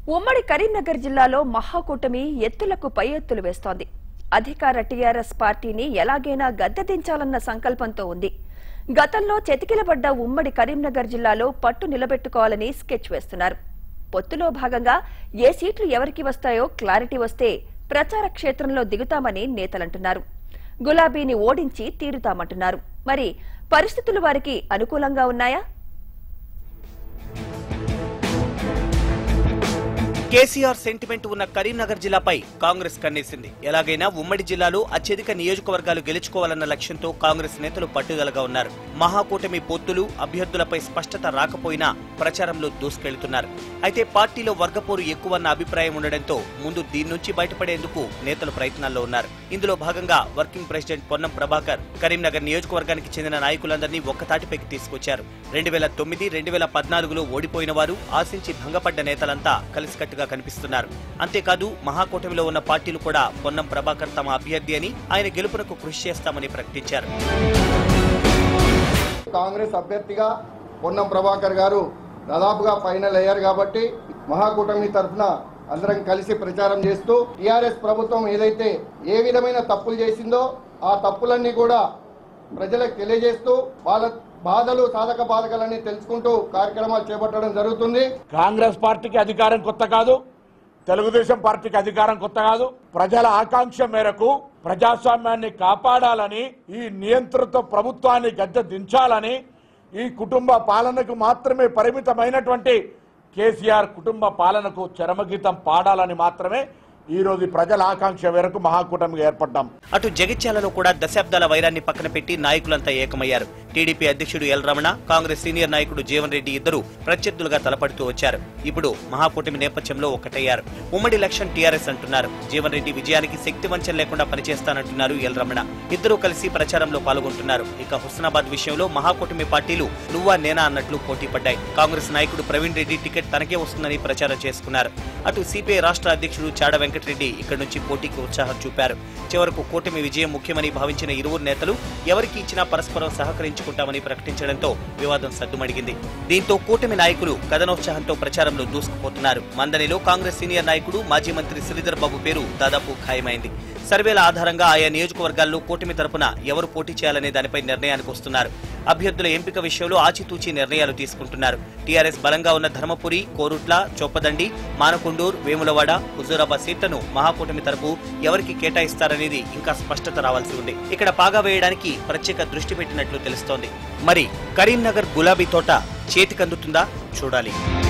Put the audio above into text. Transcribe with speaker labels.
Speaker 1: ఉమ్మడి కరీంనగర్ జిల్లాలో మహాకూటమి ఎత్తులకు పై ఎత్తులు వేస్తోంది అధికార టీఆర్ఎస్ పార్టీని ఎలాగైనా గద్దెదించాలన్న సంకల్పంతో ఉంది గతంలో చెతికిలబడ్డ ఉమ్మడి కరీంనగర్ జిల్లాలో పట్టు నిలబెట్టుకోవాలని స్కెచ్ వేస్తున్నారు పొత్తులో భాగంగా ఏ సీట్లు ఎవరికి వస్తాయో క్లారిటీ వస్తే ప్రచార క్షేత్రంలో దిగుతామని నేతలంటున్నారు గులాబీని ఓడించి తీరుతామంటున్నారు మరి పరిస్థితులు వారికి అనుకూలంగా ఉన్నాయా
Speaker 2: కేసీఆర్ సెంటిమెంట్ ఉన్న కరీంనగర్ జిల్లాపై కాంగ్రెస్ కన్నేసింది ఎలాగైనా ఉమ్మడి జిల్లాలో అత్యధిక నియోజకవర్గాలు గెలుచుకోవాలన్న లక్ష్యంతో కాంగ్రెస్ నేతలు పట్టుదలగా ఉన్నారు మహాకూటమి పొత్తులు అభ్యర్థులపై స్పష్టత రాకపోయినా ప్రచారంలో దూసుకెళ్తున్నారు అయితే పార్టీలో వర్గపోరు ఎక్కువన్న అభిప్రాయం ఉండడంతో ముందు దీని నుంచి బయటపడేందుకు నేతలు ప్రయత్నాల్లో ఉన్నారు ఇందులో భాగంగా వర్కింగ్ ప్రెసిడెంట్ పొన్నం ప్రభాకర్ కరీంనగర్ నియోజకవర్గానికి చెందిన నాయకులందరినీ ఒక్కతాటిపైకి తీసుకొచ్చారు రెండు వేల తొమ్మిది రెండు వేల పద్నాలుగులో ఓడిపోయిన వారు ఆశించి భంగపడ్డ నేతలంతా కలిసికట్టుగా కనిపిస్తున్నారు అంతేకాదు మహాకూటమిలో ఉన్న పార్టీలు కూడా పొన్నం ప్రభాకర్ తమ అభ్యర్థి అని ఆయన గెలుపునకు కృషి చేస్తామని ప్రకటించారు
Speaker 3: కాంగ్రెస్ అభ్యర్థిగా పొన్నం ప్రభాకర్ గారు దాదాపుగా ఫైనల్ అయ్యారు కాబట్టి మహాకూటమి తరఫున అందరం కలిసి ప్రచారం చేస్తూ టిఆర్ఎస్ ప్రభుత్వం ఏదైతే ఏ విధమైన తప్పులు చేసిందో ఆ తప్పులన్నీ కూడా ప్రజలకు తెలియజేస్తూ వాళ్ళ బాధలు సాధక బాధకాలన్నీ తెలుసుకుంటూ కార్యక్రమాలు చేపట్టడం జరుగుతుంది
Speaker 4: కాంగ్రెస్ పార్టీకి అధికారం కొత్త కాదు తెలుగుదేశం పార్టీకి అధికారం కొత్త కాదు ప్రజల ఆకాంక్ష మేరకు ప్రజాస్వామ్యాన్ని కాపాడాలని ఈ నియంత్రిత ప్రభుత్వాన్ని గద్దె దించాలని ఈ కుటుంబ పాలనకు మాత్రమే పరిమితమైనటువంటి కేసీఆర్ కుటుంబ పాలనకు చరమగీతం పాడాలని మాత్రమే ఈ రోజు ప్రజల ఆకాంక్ష మేరకు మహాకూటమిగా ఏర్పడ్డాం
Speaker 2: అటు జగిత్యాలలో కూడా దశాబ్దాల వైరాన్ని పక్కన పెట్టి నాయకులంతా ఏకమయ్యారు టీడీపీ అధ్యక్షుడు ఎల్ రమణ కాంగ్రెస్ సీనియర్ నాయకుడు జీవన్ రెడ్డి ఇద్దరు ప్రత్యర్థులుగా తలపడుతూ వచ్చారు ఇప్పుడు మహాకూటమి నేపథ్యంలో ఒక్కటయ్యారు ఉమ్మడి లక్ష్యం టీఆర్ఎస్ అంటున్నారు జీవన్ రెడ్డి విజయానికి శక్తి వంచన లేకుండా పనిచేస్తానంటున్నారు ఎల్ రమణ ఇద్దరూ కలిసి ప్రచారంలో పాల్గొంటున్నారు ఇక హుస్నాబాద్ విషయంలో మహాకూటమి పార్టీలు నువ్వా నేనా అన్నట్లు పోటీ పడ్డాయి కాంగ్రెస్ నాయకుడు ప్రవీణ్ రెడ్డి టికెట్ తనకే వస్తుందని ప్రచారం చేసుకున్నారు అటు సిపిఐ రాష్ట్ర అధ్యక్షుడు చాడ వెంకటరెడ్డి ఇక్కడి నుంచి పోటీకి ఉత్సాహం చూపారు చివరకు కూటమి విజయం ముఖ్యమని భావించిన ఇరువురు నేతలు ఎవరికి ఇచ్చినా పరస్పరం సహకరించుకుంటామని ప్రకటించడంతో వివాదం సద్దుమడిగింది దీంతో కూటమి నాయకులు కథనోత్సాహంతో ప్రచారంలో దూసుకుపోతున్నారు మందనిలో కాంగ్రెస్ సీనియర్ నాయకుడు మాజీ మంత్రి శ్రీధర్ బాబు పేరు దాదాపు ఖాయమైంది సర్వేల ఆధారంగా ఆయా నియోజకవర్గాల్లో కూటమి తరపున ఎవరు పోటీ చేయాలనే దానిపై నిర్ణయానికి వస్తున్నారు అభ్యర్థుల ఎంపిక విషయంలో ఆచితూచి నిర్ణయాలు తీసుకుంటున్నారు టీఆర్ఎస్ బలంగా ఉన్న ధర్మపురి కోరుట్ల చొప్పదండి మానకొండూరు వేములవాడ హుజూరాబాద్ సీట్లను మహాకూటమి తరపు ఎవరికి కేటాయిస్తారనేది ఇంకా స్పష్టత రావాల్సి ఉంది ఇక్కడ పాగా వేయడానికి ప్రత్యేక దృష్టి పెట్టినట్లు తెలుస్తోంది మరి కరీంనగర్ గులాబీ తోట చేతికందుతుందా చూడాలి